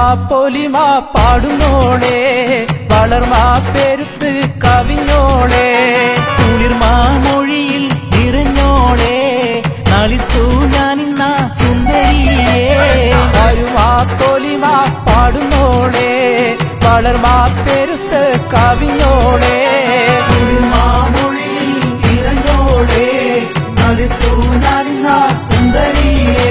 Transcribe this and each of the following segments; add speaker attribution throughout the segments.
Speaker 1: പൊലിമ പാടുന്നോളെ വളർമാ പെരുത്ത് കവിഞ്ഞോളെ കുളിർമാ മൊഴിയിൽ നിറഞ്ഞോളെ നളിത്തു ഞാനിന്ന സുന്ദരിയെ വരുമാ പൊലിമ പാടുന്നോളെ വളർമാ പെരുത്ത് കവിഞ്ഞോളെ കുളിർമാ മൊഴിയിൽ നിറഞ്ഞോളെ നളിത്തു ഞാനിന്ന സുന്ദരിയെ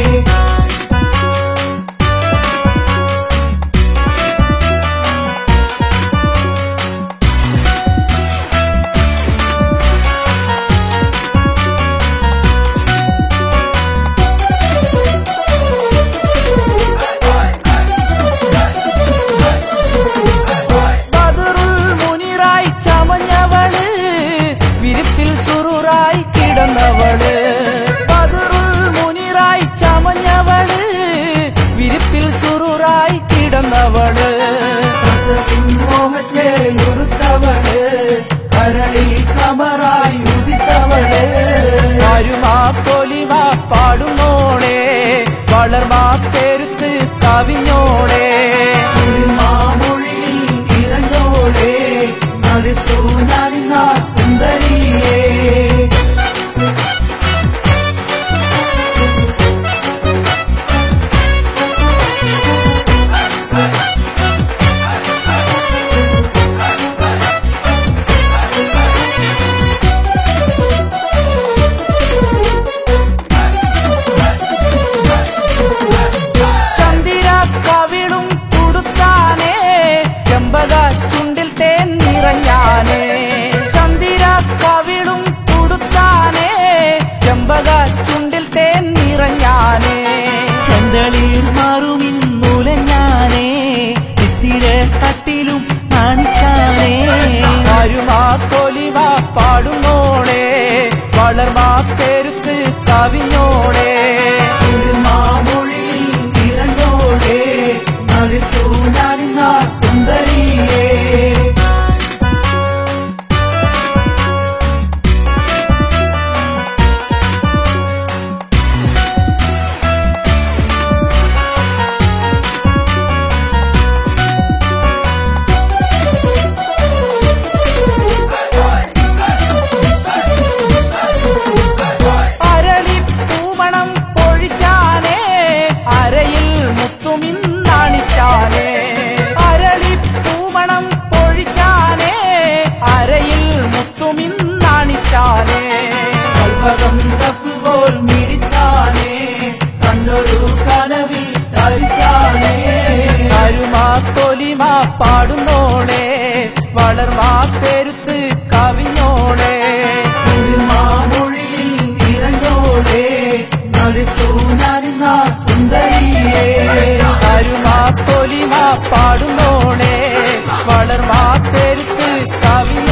Speaker 1: ബദറുൽ മുനിറായി ചമഞ്ഞവള് വിരിപ്പിൽ സുറുറായി കിടന്നവള് ബദറുൽ മുനിറായി ചമഞ്ഞവള് വിരിപ്പിൽ സുറുറായി കിടന്നവള് മോഹച്ചേലുടുത്തവള് കരളിൽ കമറായി ഉദിത്തവള് വരുമാ പൊലിമ പാടുന്നോളെ വളർമാ പെരുത്ത് കവിഞ്ഞോളെ മാമൊഴിയിൽ നിറഞ്ഞോളെ നടുത്തു നടുന്ന സുന്ദരിയേ ചന്ദിര കവിളും തുടുത്താനേ ചെമ്പക ചുണ്ടിൽ തേൻ നിറഞ്ഞാനേ ചന്ദിര കവിളും തുടുത്താനേ ചെമ്പക ചുണ്ടിൽ തേൻ നിറഞ്ഞാനേ ചെന്തളിർ മാറുമിന്നുലഞ്ഞാനേ ചിത്തിര തട്ടിലും കാണിച്ചാനേ വരുമാ കൊലിവ പാടുന്നോളെ വളർമാ പെരുത്ത് കവിഞ്ഞോളെ മാമൊഴിയിൽ നിറഞ്ഞോളെ നടുത്തു നടുന്ന സുന്ദരിയേ അരളി പൂമണം പൊഴിച്ചാനേ അരയിൽ മുത്തുമിന്നാണിച്ചാനേ അരളി പൂമണം പൊഴിച്ചാനേ അരയിൽ മുത്തുമിന്നാണിച്ചാനേ കൽപ്പകം തപ്പുപോൽ മിടിച്ചാനേ കണ്ടൊരു കനവിൽ ധരിച്ചാനേ അരുമാ തൊലിമ പാടുന്നോളെ വളർമാ പെരുത്ത് കവിഞ്ഞോളെ മാമൊഴിയിൽ നിറഞ്ഞോളെ നടുത്തു നരുന്ന സുന്ദരിയേ അരുമാ തൊലിമ പാടുന്നോളെ വളർമാ പെരുത്ത് കവിഞ്ഞോളെ